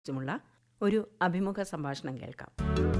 കുറിച്ചുമുള്ള ഒരു അഭിമുഖ സംഭാഷണം കേൾക്കാം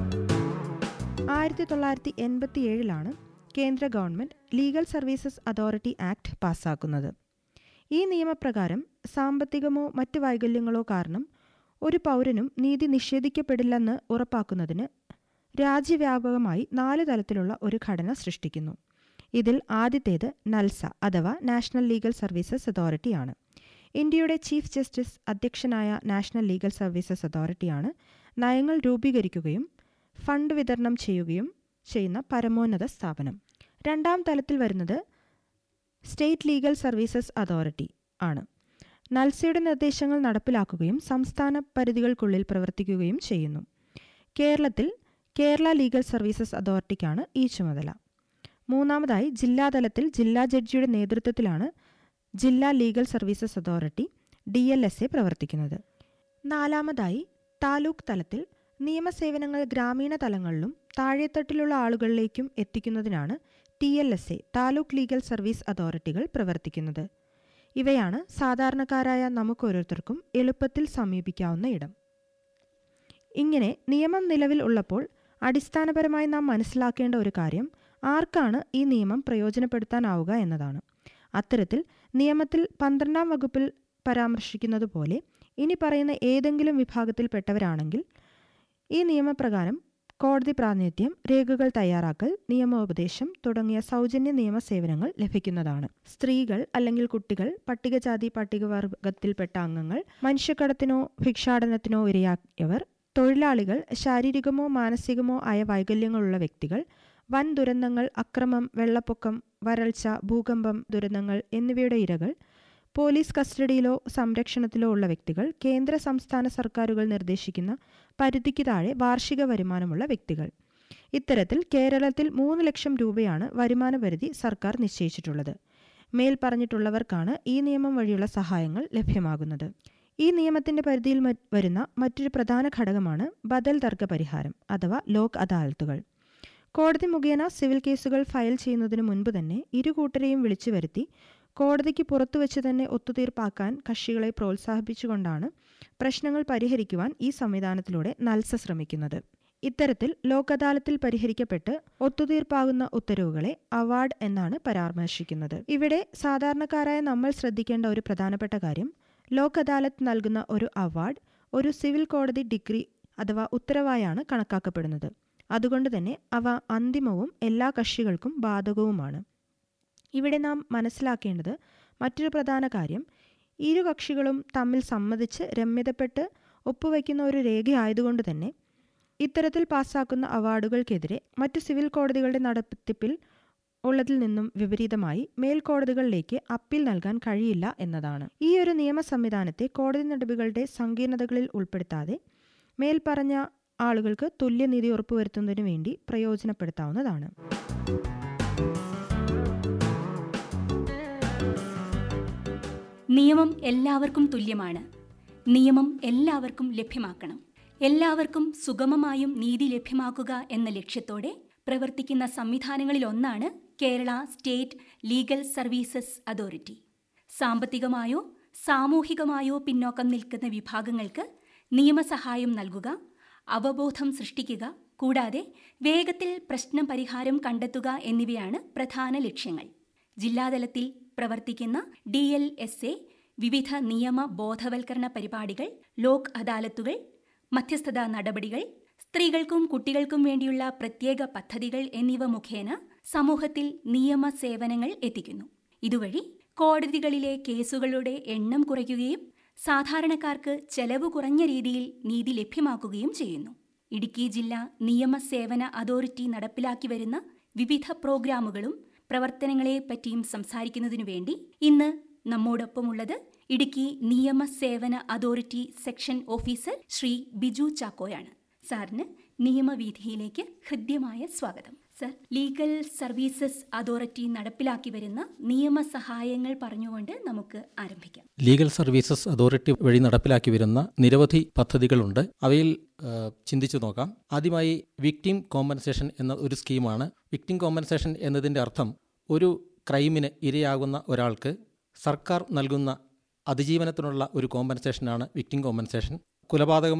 ആയിരത്തി തൊള്ളായിരത്തി എൺപത്തിയേഴിലാണ് കേന്ദ്ര government legal services authority act പാസ്സാക്കുന്നത് ഈ നിയമപ്രകാരം സാമ്പത്തികമോ മറ്റ് വൈകല്യങ്ങളോ കാരണം ഒരു പൗരനും നീതി നിഷേധിക്കപ്പെടില്ലെന്ന് ഉറപ്പാക്കുന്നതിന് രാജ്യവ്യാപകമായി നാല് തലത്തിലുള്ള ഒരു ഘടന സൃഷ്ടിക്കുന്നു ഇതിൽ ആദ്യത്തേത് നൽസ അഥവാ നാഷണൽ ലീഗൽ സർവീസസ് അതോറിറ്റിയാണ് ഇന്ത്യയുടെ ചീഫ് ജസ്റ്റിസ് അധ്യക്ഷനായ നാഷണൽ ലീഗൽ സർവീസസ് അതോറിറ്റിയാണ് നയങ്ങൾ രൂപീകരിക്കുകയും ഫണ്ട് വിതരണം ചെയ്യുകയും ചെയ്യുന്ന പരമോന്നത സ്ഥാപനം രണ്ടാം തലത്തിൽ വരുന്നത് സ്റ്റേറ്റ് ലീഗൽ സർവീസസ് അതോറിറ്റി ആണ് നൽസയുടെ നിർദ്ദേശങ്ങൾ നടപ്പിലാക്കുകയും സംസ്ഥാന പരിധികൾക്കുള്ളിൽ പ്രവർത്തിക്കുകയും ചെയ്യുന്നു കേരളത്തിൽ കേരള ലീഗൽ സർവീസസ് അതോറിറ്റിക്കാണ് ഈ ചുമതല മൂന്നാമതായി ജില്ലാതലത്തിൽ ജില്ലാ ജഡ്ജിയുടെ നേതൃത്വത്തിലാണ് ജില്ലാ legal services authority D L S A പ്രവർത്തിക്കുന്നത് നാലാമതായി താലൂക്ക് തലത്തിൽ നിയമസേവനങ്ങൾ ഗ്രാമീണ തലങ്ങളിലും താഴെത്തട്ടിലുള്ള ആളുകളിലേക്കും എത്തിക്കുന്നതിനാണ് T L S A taluk legal service അതോറിറ്റികൾ പ്രവർത്തിക്കുന്നത് ഇവയാണ് സാധാരണക്കാരായ നമുക്കോരോരുത്തർക്കും എളുപ്പത്തിൽ സമീപിക്കാവുന്ന ഇടം ഇങ്ങനെ നിയമം നിലവിൽ ഉള്ളപ്പോൾ അടിസ്ഥാനപരമായി നാം മനസ്സിലാക്കേണ്ട ഒരു കാര്യം ആർക്കാണ് ഈ നിയമം പ്രയോജനപ്പെടുത്താനാവുക എന്നതാണ് അത്തരത്തിൽ നിയമത്തിൽ പന്ത്രണ്ടാം വകുപ്പിൽ പരാമർശിക്കുന്നത് പോലെ ഇനി പറയുന്ന ഏതെങ്കിലും വിഭാഗത്തിൽപ്പെട്ടവരാണെങ്കിൽ ഈ നിയമപ്രകാരം കോടതി പ്രാതിനിധ്യം രേഖകൾ തയ്യാറാക്കൽ നിയമോപദേശം തുടങ്ങിയ സൗജന്യ നിയമ സേവനങ്ങൾ ലഭിക്കുന്നതാണ് സ്ത്രീകൾ അല്ലെങ്കിൽ കുട്ടികൾ പട്ടികജാതി പട്ടികവർഗത്തിൽപ്പെട്ട അംഗങ്ങൾ മനുഷ്യക്കടത്തിനോ ഭിക്ഷാടനത്തിനോ ഇരയായവർ തൊഴിലാളികൾ ശാരീരികമോ മാനസികമോ ആയ വൈകല്യങ്ങളുള്ള വ്യക്തികൾ വൻ ദുരന്തങ്ങൾ അക്രമം വെള്ളപ്പൊക്കം വരൾച്ച ഭൂകമ്പം ദുരന്തങ്ങൾ എന്നിവയുടെ ഇരകൾ പോലീസ് കസ്റ്റഡിയിലോ സംരക്ഷണത്തിലോ ഉള്ള വ്യക്തികൾ കേന്ദ്ര സംസ്ഥാന സർക്കാരുകൾ നിർദ്ദേശിക്കുന്ന പരിധിക്ക് താഴെ വാർഷിക വരുമാനമുള്ള വ്യക്തികൾ ഇത്തരത്തിൽ കേരളത്തിൽ മൂന്ന് ലക്ഷം രൂപയാണ് വരുമാന പരിധി സർക്കാർ നിശ്ചയിച്ചിട്ടുള്ളത് മേൽ പറഞ്ഞിട്ടുള്ളവർക്കാണ് ഈ നിയമം വഴിയുള്ള സഹായങ്ങൾ ലഭ്യമാകുന്നത് ഈ നിയമത്തിന്റെ പരിധിയിൽ വരുന്ന മറ്റൊരു പ്രധാന ഘടകമാണ് ബദൽ തർക്ക പരിഹാരം അഥവാ ലോക് അദാലത്തുകൾ കോടതി മുഖേന സിവിൽ കേസുകൾ ഫയൽ ചെയ്യുന്നതിന് മുൻപ് തന്നെ ഇരു കൂട്ടരെയും വിളിച്ചു വരുത്തി കോടതിക്ക് പുറത്തുവച്ച് തന്നെ ഒത്തുതീർപ്പാക്കാൻ കക്ഷികളെ പ്രോത്സാഹിപ്പിച്ചുകൊണ്ടാണ് പ്രശ്നങ്ങൾ പരിഹരിക്കുവാൻ ഈ സംവിധാനത്തിലൂടെ നൽസ ശ്രമിക്കുന്നത് ഇത്തരത്തിൽ ലോക് അദാലത്തിൽ പരിഹരിക്കപ്പെട്ട് ഒത്തുതീർപ്പാകുന്ന ഉത്തരവുകളെ അവാർഡ് എന്നാണ് പരാമർശിക്കുന്നത് ഇവിടെ സാധാരണക്കാരായ നമ്മൾ ശ്രദ്ധിക്കേണ്ട ഒരു പ്രധാനപ്പെട്ട കാര്യം ലോക് അദാലത്ത് നൽകുന്ന ഒരു അവാർഡ് ഒരു സിവിൽ കോടതി ഡിഗ്രി അഥവാ ഉത്തരവായാണ് കണക്കാക്കപ്പെടുന്നത് അതുകൊണ്ട് തന്നെ അവ അന്തിമവും എല്ലാ കക്ഷികൾക്കും ബാധകവുമാണ് ഇവിടെ നാം മനസ്സിലാക്കേണ്ടത് മറ്റൊരു പ്രധാന കാര്യം ഇരു കക്ഷികളും തമ്മിൽ സമ്മതിച്ച് രമ്യതപ്പെട്ട് ഒപ്പുവയ്ക്കുന്ന ഒരു രേഖയായതുകൊണ്ട് തന്നെ ഇത്തരത്തിൽ പാസ്സാക്കുന്ന അവാർഡുകൾക്കെതിരെ മറ്റു സിവിൽ കോടതികളുടെ നടത്തിപ്പിൽ ഉള്ളതിൽ നിന്നും വിപരീതമായി മേൽക്കോടതികളിലേക്ക് അപ്പീൽ നൽകാൻ കഴിയില്ല എന്നതാണ് ഈ ഒരു നിയമ സംവിധാനത്തെ കോടതി നടപടികളുടെ സങ്കീർണതകളിൽ ഉൾപ്പെടുത്താതെ മേൽപ്പറഞ്ഞ ആളുകൾക്ക് തുല്യനീതി ഉറപ്പുവരുത്തുന്നതിനു വേണ്ടി പ്രയോജനപ്പെടുത്താവുന്നതാണ് നിയമം എല്ലാവർക്കും തുല്യമാണ് നിയമം എല്ലാവർക്കും ലഭ്യമാക്കണം എല്ലാവർക്കും സുഗമമായും നീതി ലഭ്യമാക്കുക എന്ന ലക്ഷ്യത്തോടെ പ്രവർത്തിക്കുന്ന സംവിധാനങ്ങളിലൊന്നാണ് Kerala state legal services authority സാമ്പത്തികമായോ സാമൂഹികമായോ പിന്നോക്കം നിൽക്കുന്ന വിഭാഗങ്ങൾക്ക് നിയമസഹായം നൽകുക അവബോധം സൃഷ്ടിക്കുക കൂടാതെ വേഗത്തിൽ പ്രശ്നം പരിഹാരം കണ്ടെത്തുക എന്നിവയാണ് പ്രധാന ലക്ഷ്യങ്ങൾ ജില്ലാതലത്തിൽ പ്രവർത്തിക്കുന്ന ഡി എൽ എസ് എ വിവിധ നിയമ ബോധവൽക്കരണ പരിപാടികൾ ലോക് അദാലത്തുകൾ മധ്യസ്ഥതാ നടപടികൾ സ്ത്രീകൾക്കും കുട്ടികൾക്കും വേണ്ടിയുള്ള പ്രത്യേക പദ്ധതികൾ എന്നിവ മുഖേന സമൂഹത്തിൽ നിയമ സേവനങ്ങൾ എത്തിക്കുന്നു ഇതുവഴി കോടതികളിലെ കേസുകളുടെ എണ്ണം കുറയ്ക്കുകയും സാധാരണക്കാർക്ക് ചെലവ് കുറഞ്ഞ രീതിയിൽ നീതി ലഭ്യമാക്കുകയും ചെയ്യുന്നു ഇടുക്കി ജില്ലാ നിയമ സേവന അതോറിറ്റി നടപ്പിലാക്കി വരുന്ന വിവിധ പ്രോഗ്രാമുകളും പ്രവർത്തനങ്ങളെ പറ്റിയും സംസാരിക്കുന്നതിനു വേണ്ടി ഇന്ന് നമ്മോടൊപ്പമുള്ളത് ഇടുക്കി നിയമ സേവന authority section officer Shri Biju ചാക്കോയാണ് സാറിന് നിയമവീഥിയിലേക്ക് ഹൃദ്യമായ സ്വാഗതം സർ ലീഗൽ സർവീസസ് അതോറിറ്റി നടപ്പിലാക്കി വരുന്ന നിയമസഹായങ്ങൾ പറഞ്ഞുകൊണ്ട് നമുക്ക് ആരംഭിക്കാം ലീഗൽ സർവീസസ് അതോറിറ്റി വഴി നടപ്പിലാക്കി വരുന്ന നിരവധി പദ്ധതികളുണ്ട് അവയിൽ ചിന്തിച്ചു നോക്കാം ആദ്യമായി വിക്ടിം കോമ്പൻസേഷൻ എന്ന ഒരു സ്കീമാണ് വിക്ടിം കോമ്പൻസേഷൻ എന്നതിൻ്റെ അർത്ഥം ഒരു ക്രൈമിന് ഇരയാകുന്ന ഒരാൾക്ക് സർക്കാർ നൽകുന്ന അതിജീവനത്തിനുള്ള ഒരു കോമ്പൻസേഷനാണ് വിക്ടിം കോമ്പൻസേഷൻ കൊലപാതകം